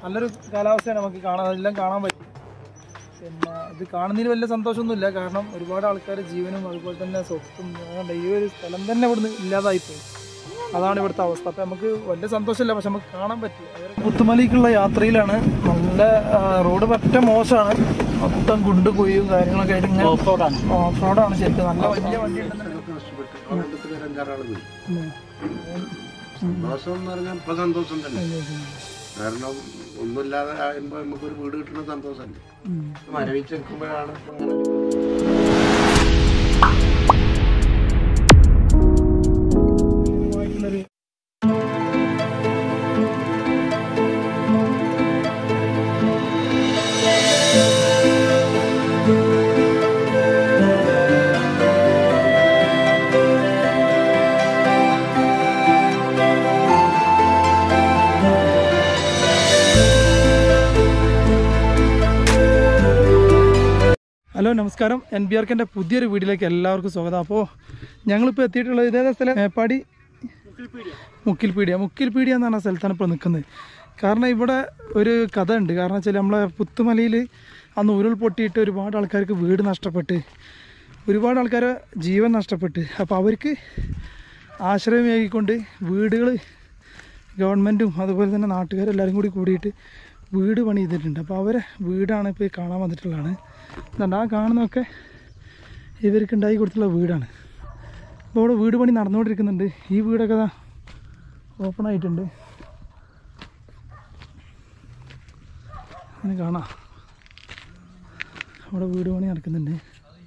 നല്ലൊരു കാലാവസ്ഥയാണ് നമുക്ക് കാണാൻ എല്ലാം കാണാൻ പറ്റും പിന്നെ ഇത് കാണുന്നതിന് വലിയ സന്തോഷമൊന്നുമില്ല കാരണം ഒരുപാട് ആൾക്കാർ ജീവനും അതുപോലെ തന്നെ സ്വത്തും അതുകൊണ്ട് ഈ ഒരു സ്ഥലം തന്നെ ഇവിടുന്ന് ഇല്ലാതായിപ്പോയി അതാണ് ഇവിടുത്തെ അവസ്ഥ അപ്പം നമുക്ക് വലിയ സന്തോഷമില്ല പക്ഷെ നമുക്ക് കാണാൻ പറ്റും പുത്തുമലയ്ക്കുള്ള യാത്രയിലാണ് നല്ല ആ, റോഡ് പറ്റ മോശമാണ് മൊത്തം കുണ്ട് കുഴിയും കാര്യങ്ങളൊക്കെ ആയിട്ട് ഇങ്ങനെ ഓഫ് റോഡാണ് ഓഫ് റോഡാണ് ശരിക്കും നല്ല വലിയ വണ്ടി ഉണ്ടെന്നുണ്ടെങ്കിൽ നഷ്ടപ്പെട്ടു അവിടുത്തെ ഒരു അഞ്ചാറാള് പോയി ഉം. സന്തോഷം എന്ന് പറഞ്ഞാൽ ഇപ്പൊ സന്തോഷം തന്നെ കാരണം ഒന്നുമില്ലാതെ ആകുമ്പോ നമുക്കൊരു വീട് കിട്ടുന്ന സന്തോഷമല്ലേ ഉം. മരവിച്ച് നിൽക്കുമ്പോഴാണ് ഇപ്പൊ ഇങ്ങനെ ആയിട്ടുള്ളൊരു ഹലോ നമസ്കാരം എൻ ബി ആർക്കിൻ്റെ പുതിയൊരു വീഡിയോയിലേക്ക് എല്ലാവർക്കും സ്വാഗതം അപ്പോൾ ഞങ്ങളിപ്പോൾ എത്തിയിട്ടുള്ളത് ഇതേതാ സ്ഥലം മേപ്പാടി മുക്കിൽപീടിയ മുക്കിൽപീടിയ എന്ന് പറഞ്ഞ സ്ഥലത്താണ് ഇപ്പോൾ നിൽക്കുന്നത് കാരണം ഇവിടെ ഒരു കഥ ഉണ്ട് കാരണം വെച്ചാൽ നമ്മളെ പുത്തുമലയിൽ അന്ന് ഉരുൾ പൊട്ടിയിട്ട് ഒരുപാട് ആൾക്കാർക്ക് വീട് നഷ്ടപ്പെട്ട് ഒരുപാട് ആൾക്കാരെ ജീവൻ നഷ്ടപ്പെട്ട് അപ്പോൾ അവർക്ക് ആശ്രയമേകിക്കൊണ്ട് വീടുകൾ ഗവൺമെൻറ്റും അതുപോലെ തന്നെ നാട്ടുകാരെല്ലാവരും കൂടി കൂടിയിട്ട് വീട് പണി ചെയ്തിട്ടുണ്ട് അപ്പോൾ അവരെ വീടാണ് ഇപ്പോൾ ഈ കാണാൻ വന്നിട്ടുള്ളതാണ് എന്താ ആ കാണുന്നതൊക്കെ ഇവർക്ക് ഉണ്ടാക്കി കൊടുത്തുള്ള വീടാണ് അപ്പോൾ ഇവിടെ വീട് പണി നടന്നുകൊണ്ടിരിക്കുന്നുണ്ട് ഈ വീടൊക്കെ ദാ ഓപ്പൺ ആയിട്ടുണ്ട് അങ്ങനെ കാണാം അവിടെ വീട് പണി നടക്കുന്നുണ്ട്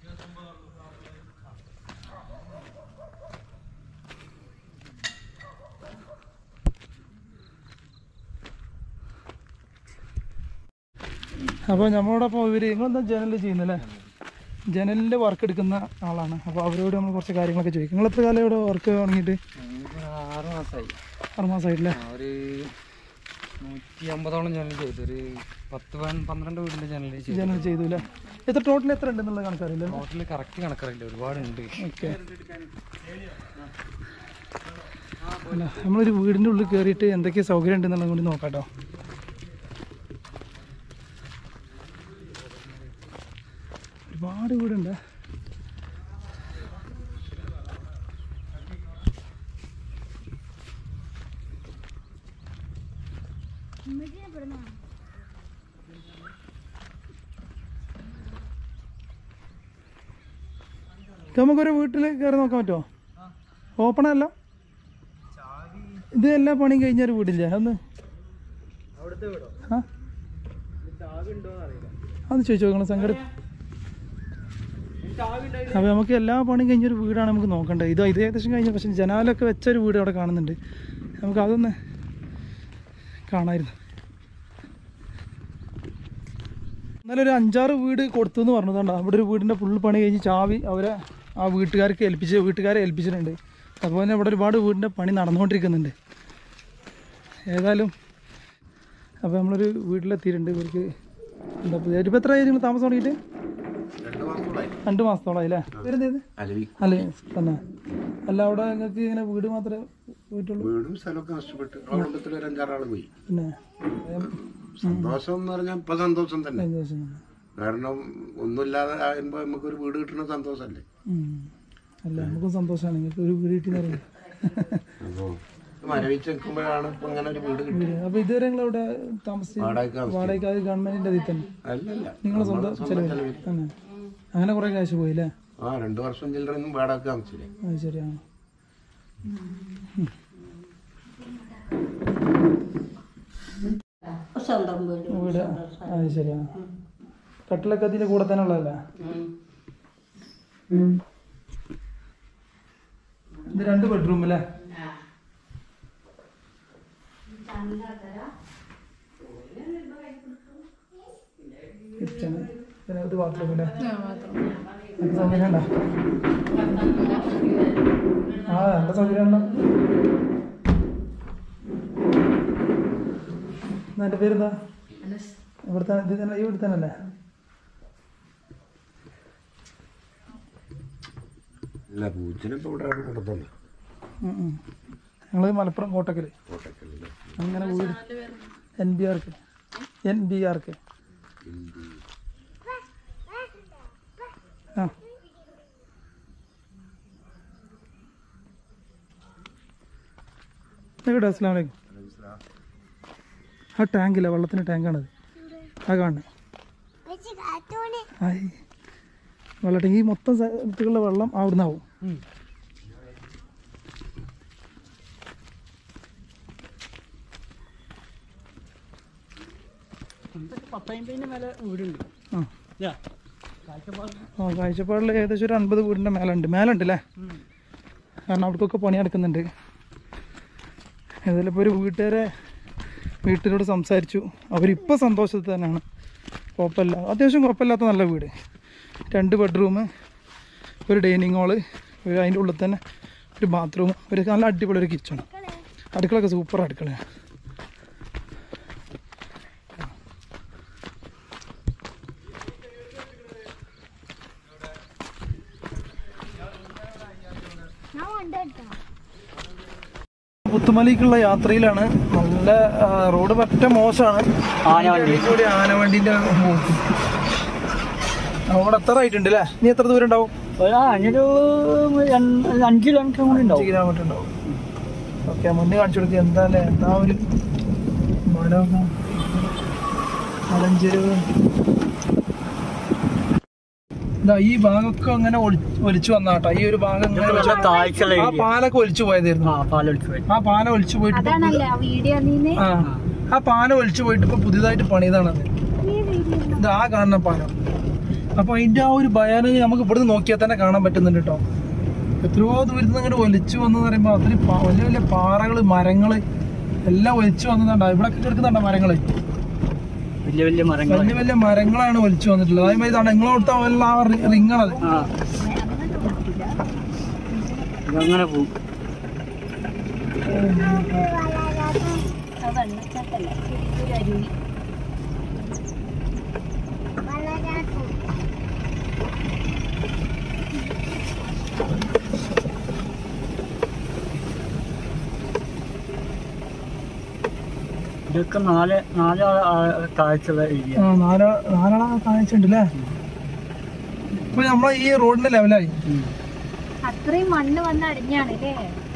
അപ്പോൾ നമ്മളോടൊപ്പം ഇവർ നിങ്ങളെന്താ ജനലിൽ ചെയ്യുന്നല്ലേ ജനലിൻ്റെ വർക്ക് എടുക്കുന്ന ആളാണ് അപ്പോൾ അവരോട് നമ്മൾ കുറച്ച് കാര്യങ്ങളൊക്കെ ചോദിക്കും നിങ്ങൾ എത്ര കാലം ഇവിടെ വർക്ക് തുടങ്ങിയിട്ട് ആറ് മാസമായി ആറ് മാസമായിട്ടില്ലേ ഒരു നൂറ്റി അമ്പതോളം ചാനൽ ചെയ്തു ഒരു പത്ത് പൻ- പന്ത്രണ്ട് വീടിന്റെ ചാനൽ ചെയ്തു ജനൽ ചെയ്തു അല്ലേ എത്ര ടോട്ടൽ എത്ര ഉണ്ടെന്നുള്ള കണക്കറിയില്ല ടോട്ടല് കറക്റ്റ് കണക്കറിയില്ല ഒരുപാടുണ്ട് ഓക്കെ അല്ല നമ്മളൊരു വീടിൻ്റെ ഉള്ളിൽ കയറിയിട്ട് എന്തൊക്കെ സൗകര്യം ഉണ്ടെന്നുള്ളത് കൂടി നോക്കാം കേട്ടോ ഒരുപാട് വീടുണ്ട് ഇത് നമുക്കൊരു വീട്ടിൽ കയറി നോക്കാൻ പറ്റുമോ ഓപ്പൺ അല്ല ഇത് എല്ലാ പണിയും കഴിഞ്ഞ ഒരു വീടില്ല അതൊന്ന് ആ അതൊന്ന് ചോദിച്ചോ നിങ്ങൾ സങ്കട അപ്പോൾ നമുക്ക് എല്ലാ പണിയും കഴിഞ്ഞൊരു വീടാണ് നമുക്ക് നോക്കേണ്ടത് ഇത് ഇത് ഏകദേശം കഴിഞ്ഞ പക്ഷേ ജനാലൊക്കെ വെച്ചൊരു വീട് അവിടെ കാണുന്നുണ്ട് നമുക്ക് അതൊന്ന് കാണാമായിരുന്നു ഇന്നലെ ഒരു അഞ്ചാറ് വീട് കൊടുത്തു എന്ന് പറഞ്ഞതുകൊണ്ട് അവിടെ ഒരു വീടിൻ്റെ ഫുള്ള് പണി കഴിഞ്ഞ് ചാവി അവരെ ആ വീട്ടുകാർക്ക് ഏൽപ്പിച്ച് വീട്ടുകാരെ ഏൽപ്പിച്ചിട്ടുണ്ട് അതുപോലെ തന്നെ ഇവിടെ ഒരുപാട് വീടിൻ്റെ പണി നടന്നുകൊണ്ടിരിക്കുന്നുണ്ട് ഏതായാലും അപ്പോൾ നമ്മളൊരു വീട്ടിലെത്തിയിട്ടുണ്ട് ഇവർക്ക് എന്താ ഇപ്പോൾ എത്ര നിങ്ങൾ താമസം തുടങ്ങിയിട്ട് രണ്ടു മാസത്തോളായി രണ്ട് മാസത്തോളമായി അല്ലേ വരുന്നത് അലവി അല്ലേ തന്നെ അല്ല അവിടെ നിങ്ങൾക്ക് ഇങ്ങനെ വീട് മാത്രമേ പോയിട്ടുള്ളൂ വീടും സ്ഥലമൊക്കെ നഷ്ടപ്പെട്ടു അവിടുത്തെ ഒരു അഞ്ചാറാള് പോയി പിന്നെ സന്തോഷം എന്ന് പറഞ്ഞാൽ ഇപ്പൊ സന്തോഷം തന്നെ കഴിഞ്ഞ ദിവസം കാരണം ഒന്നുമില്ലാതെ ആകുമ്പോ നമുക്കൊരു വീട് കിട്ടുന്ന സന്തോഷമല്ലേ ഉം. അല്ല നമുക്കും സന്തോഷമാണ് നിങ്ങൾക്ക് ഒരു വീട് കിട്ടി പറയുന്നത് അപ്പോ മരവിച്ച് നിൽക്കുമ്പോഴാണ് ഇപ്പൊ ഇങ്ങനെ ഒരു വീട് കിട്ടുന്നത് അപ്പോൾ ഇതുവരെ നിങ്ങൾ അവിടെ താമസിച്ച് വാടകയ്ക്ക് താമസിച്ചു. വാടകയ്ക്ക് അത് ഗവൺമെന്റിന്റെ അതിൽ തന്നെ അല്ലല്ല നിങ്ങളെ സ്വന്തം ചെലവിൽ തന്നെ അങ്ങനെ കുറേ കാശ് പോയില്ലേ ആ രണ്ടു വർഷം ചില്ലറൊന്നും വാടക താമസിച്ചില്ലേ അത് ശരിയാണ് സ്വന്തം വീട് വീട് അത് ശരിയാണ് കട്ടിലൊക്കെ അതിന്റെ കൂടെ തന്നെ ഉള്ളതല്ലേ ഇത് രണ്ട് ബെഡ്റൂം അല്ലേ കിച്ചൺ പിന്നെ ഇത് ബാത്റൂം അല്ലേ അത് സൗകര്യം ഉണ്ടോ ആ നല്ല സൗകര്യം ഉണ്ടോ എൻ്റെ പേരെന്താ ഇവിടുത്തെ ഇത് തന്നെ ഈ ഇവിടെ തന്നെ അല്ലേ ഇല്ല പൂച്ചനിപ്പോ ഇവിടെ കൊടുത്തല്ലോ ഞങ്ങൾ മലപ്പുറം കോട്ടക്കൽ കോട്ടക്കലില് അങ്ങനെ വീട് എൻ ബി ആർക്ക് എൻ ബി ആർ കെ ആ എവിടെ അസ്ലാം വലൈക്കും ആ ടാങ്കില്ല വെള്ളത്തിന് ടാങ്കാണത് ആ കാണുന്നത് ആയി വെള്ള ടാങ്ക് ഈ മൊത്തം സ്ഥലത്തുള്ള വെള്ളം അവിടുന്ന് ആവും പത്തമ്പതിന്റെ മേലെ വീടുണ്ട് ആ ആ കാഴ്ചപ്പാടിൽ ഏകദേശം ഒരു അൻപത് വീടിൻ്റെ മേലുണ്ട് മേലുണ്ട് അല്ലേ കാരണം അവർക്കൊക്കെ പണി നടക്കുന്നുണ്ട് ഏതായാലും ഇപ്പോൾ ഒരു വീട്ടുകാരെ വീട്ടിലോട് സംസാരിച്ചു അവരിപ്പോൾ സന്തോഷത്തിൽ തന്നെയാണ് കുഴപ്പമില്ല അത്യാവശ്യം കുഴപ്പമില്ലാത്ത നല്ല വീട് രണ്ട് ബെഡ്റൂം ഒരു ഡൈനിങ് ഹാള് ഒരു അതിൻ്റെ ഉള്ളിൽ തന്നെ ഒരു ബാത്റൂം ഒരു നല്ല അടിപൊളി ഒരു കിച്ചൺ അടുക്കളൊക്കെ സൂപ്പർ അടുക്കളയാണ് പുത്തുമലയ്ക്കുള്ള യാത്രയിലാണ് നല്ല ആ, റോഡ് പറ്റ മോശമാണ് കൂടി ആനവണ്ടിന്റെ പോക്ക് അവിടെ എത്ര ആയിട്ടുണ്ട് അല്ലേ നീ എത്ര ദൂരം ഉണ്ടാവും അതിനൊരു അഞ്ച് കിലോമീറ്റർ കൂടി അഞ്ച് കിലോമീറ്റർ ഉണ്ടാവും ഓക്കെ മുന്നേ കാണിച്ചു കൊടുക്കുക എന്താ അല്ലേ എന്താ ഒരു മരം മലഞ്ചെരുവ് ഇതാ ഈ ഭാഗമൊക്കെ അങ്ങനെ ഒളി- ഒലിച്ചു വന്നാട്ടോ ഈ ഒരു ഭാഗം ഇങ്ങനെ വെള്ളം- താഴ്ചയുള്ള ആ പാലൊക്കെ ഒലിച്ചു പോയതായിരുന്നു ആ പാലൊഴിച്ചു പോയി ആ പാല ഒലിച്ചു പോയിട്ട് ഇപ്പൊ പുതു- അതാണല്ലേ ആ വീഡിയോ നീന്ന് ആ ആ പാല ഒലിച്ചു പോയിട്ട് ഇപ്പൊ പുതിയതായിട്ട് പണിയതാണത് ഇത് ആ കാണുന്ന പാലം അപ്പൊ അതിന്റെ ആ ഒരു ഭയാനക നമുക്ക് ഇവിടുന്ന് നോക്കിയാൽ തന്നെ കാണാൻ പറ്റുന്നുണ്ട് കേട്ടോ എത്രയോ ദൂരത്ത് നിന്ന് ഇങ്ങോട്ട് ഒലിച്ചു വന്നെന്ന് പറയുമ്പോ അത്രയും പാ- വലിയ വലിയ പാറകള് മരങ്ങള് എല്ലാം ഒലിച്ചു വന്നതുണ്ടോ ഇവിടെ കിടക്കുന്നുണ്ടോ മരങ്ങള് വലിയ വലിയ മരങ്ങൾ വലിയ വലിയ മരങ്ങളാണ് ഒലിച്ചു വന്നിട്ടുള്ളത് അതേമാതിരി ഇതാണ് നിങ്ങളോടത്ത ആ റിങ്ങാണത് ആ ഇതങ്ങനെ പോകും ആ വെള്ളച്ചാട്ടല്ലേ ഒരു അരുവി ഇതൊക്കെ നാല് നാല് താഴ്ചയുള്ള ഏരിയ ആ നാലാ നാലാളാ കാഴ്ച ഉണ്ട് അല്ലേ ഇപ്പൊ നമ്മളെ ഈ റോഡിന്റെ ലെവലായി അത്രയും മണ്ണ് വന്ന് അടിഞ്ഞാണ് അല്ലേ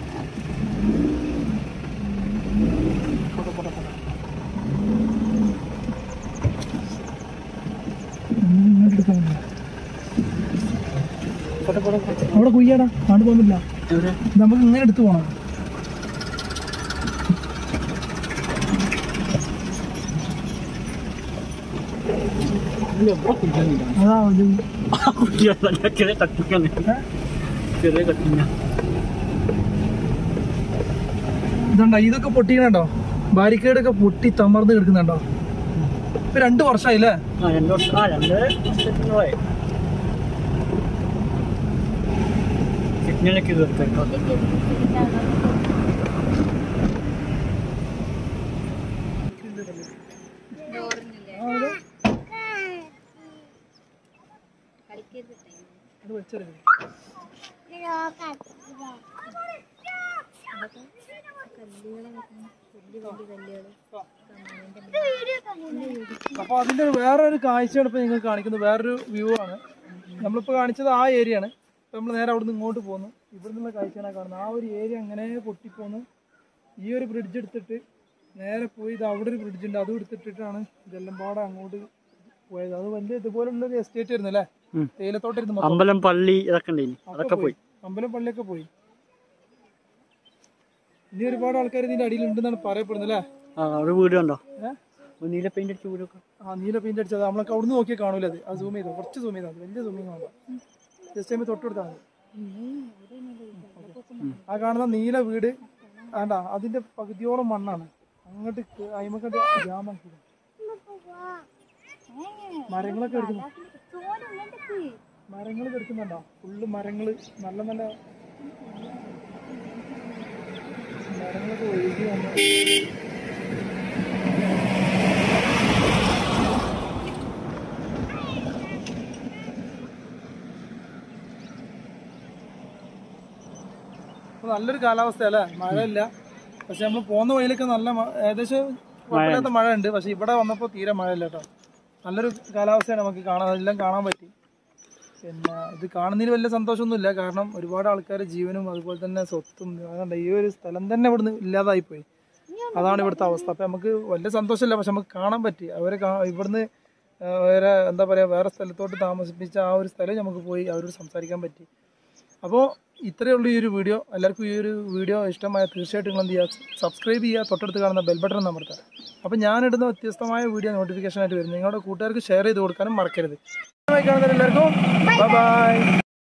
അവിടെ കുയ്യാടാ അവിടെ പോകുന്നില്ല നമുക്ക് ഇങ്ങനെ എടുത്തു പോണം അതാ ഇത്. ചെറിയ കത്തിക്കാണ് ചെറിയ കത്തിങ്ങ ഇതുണ്ടോ ഇതൊക്കെ പൊട്ടിക്കണോ ബാരിക്കേഡൊക്കെ പൊട്ടി തമർന്ന് കിടക്കുന്നുണ്ടോ ഇപ്പൊ രണ്ടു വർഷമായില്ലേ ആ രണ്ട് വർഷം ആ രണ്ട് വർഷത്തിനുള്ളിൽ സിഗ്നലൊക്കെ തീർത്തേട്ടോ അത് വെച്ചെടുക്ക്. അപ്പൊ അതിന്റെ ഒരു വേറെ ഒരു കാഴ്ചയാണ് ഇപ്പൊ നിങ്ങൾ കാണിക്കുന്നത് വേറൊരു വ്യൂ ആണ് നമ്മളിപ്പോ കാണിച്ചത് ആ ഏരിയ ആണ് ഇപ്പൊ നമ്മൾ നേരെ അവിടുന്ന് ഇങ്ങോട്ട് പോകുന്നു ഇവിടെ നിന്നുള്ള കാഴ്ചയാണ് കാണുന്നത് ആ ഒരു ഏരിയ അങ്ങനെ പൊട്ടിപ്പോന്ന് ഈ ഒരു ബ്രിഡ്ജ് എടുത്തിട്ട് നേരെ പോയി ഇത് അവിടെ ഒരു ബ്രിഡ്ജ് ഉണ്ട് അതും എടുത്തിട്ടിട്ടാണ് ഇതെല്ലാം പാടെ അങ്ങോട്ട് പോയത് അത് വലിയ ഇതുപോലുള്ള ഒരു എസ്റ്റേറ്റ് ആയിരുന്നു അല്ലേ ഉം. തേയിലത്തോട്ടായിരുന്നു മൊത്തം. അമ്പലം പള്ളി ഇതൊക്കെ ഉണ്ടായിനി ഒക്കെ അതൊക്കെ പോയി അമ്പലം പള്ളിയൊക്കെ പോയി ഇനി ഒരുപാട് ആൾക്കാർ ഇതിന്റെ അടിയിൽ ഉണ്ടെന്നാണ് പറയപ്പെടുന്നത് അല്ലേ ആ ഒരു വീട് കണ്ടോ ഏഹ് ഒരു നീല പെയിന്റ് അടിച്ച വീടൊക്കെ ആ നീല പെയിന്റ് അടിച്ചത് നമ്മളൊക്കെ അവിടുന്ന് നോക്കിയാൽ കാണൂല അത് ആ സൂം ചെയ്തോ കുറച്ച് സൂം ചെയ്താൽ മതി വലിയ സൂമിങ് ആവുക ജസ്റ്റ് ടൈമിൽ തൊട്ട് കൊടുത്താൽ മതി ആ കാണുന്ന നീല വീട് ആണ്ടാ അതിന്റെ പകുതിയോളം മണ്ണാണ് അങ്ങോട്ട് അയിമക്കണ്ട് ജാമാക്കി മരങ്ങളൊക്കെ എടുക്കുന്നു മരങ്ങൾ കിടക്കുന്നുണ്ടോ ഫുള്ള് മരങ്ങള് നല്ല നല്ല മരങ്ങളൊക്കെ ഒഴുകി വന്നു ഇപ്പൊ നല്ലൊരു കാലാവസ്ഥ അല്ലേ മഴയില്ല പക്ഷെ നമ്മൾ പോകുന്ന വഴിയിലൊക്കെ നല്ല മ- ഏകദേശം കുഴപ്പമില്ലാത്ത മഴ ഉണ്ട് പക്ഷെ ഇവിടെ വന്നപ്പോൾ തീരെ മഴയില്ല കേട്ടോ നല്ലൊരു കാലാവസ്ഥയാണ് നമുക്ക് കാണാൻ എല്ലാം കാണാൻ പറ്റി പിന്നെ ഇത് കാണുന്നതിന് വലിയ സന്തോഷമൊന്നുമില്ല കാരണം ഒരുപാട് ആൾക്കാരുടെ ജീവനും അതുപോലെ തന്നെ സ്വത്തും അതുകൊണ്ട് ഈ ഒരു സ്ഥലം തന്നെ ഇവിടുന്ന് ഇല്ലാതായി പോയി അതാണ് ഇവിടുത്തെ അവസ്ഥ അപ്പം നമുക്ക് വലിയ സന്തോഷമില്ല പക്ഷെ നമുക്ക് കാണാൻ പറ്റി അവരെ കാ ഇവിടുന്ന് ആ, വേറെ എന്താ പറയുക വേറെ സ്ഥലത്തോട്ട് താമസിപ്പിച്ച ആ ഒരു സ്ഥലം നമുക്ക് പോയി അവരോട് സംസാരിക്കാൻ പറ്റി അപ്പോൾ ഇത്രയേ ഉള്ളൂ ഈ ഒരു വീഡിയോ എല്ലാവർക്കും ഈ ഒരു വീഡിയോ ഇഷ്ടമായ തീർച്ചയായിട്ടും നിങ്ങൾ എന്ത് ചെയ്യുക സബ്സ്ക്രൈബ് ചെയ്യുക തൊട്ടടുത്ത് കാണുന്ന ബെൽ ബട്ടൺ അമർത്തുക അപ്പോൾ ഞാനിടുന്ന വ്യത്യസ്തമായ വീഡിയോ നോട്ടിഫിക്കേഷൻ ആയിട്ട് വരും നിങ്ങളുടെ കൂട്ടുകാർക്ക് ഷെയർ ചെയ്ത് കൊടുക്കാനും മറക്കരുത് കാണുന്നവരെല്ലാവർക്കും ബൈ ബൈ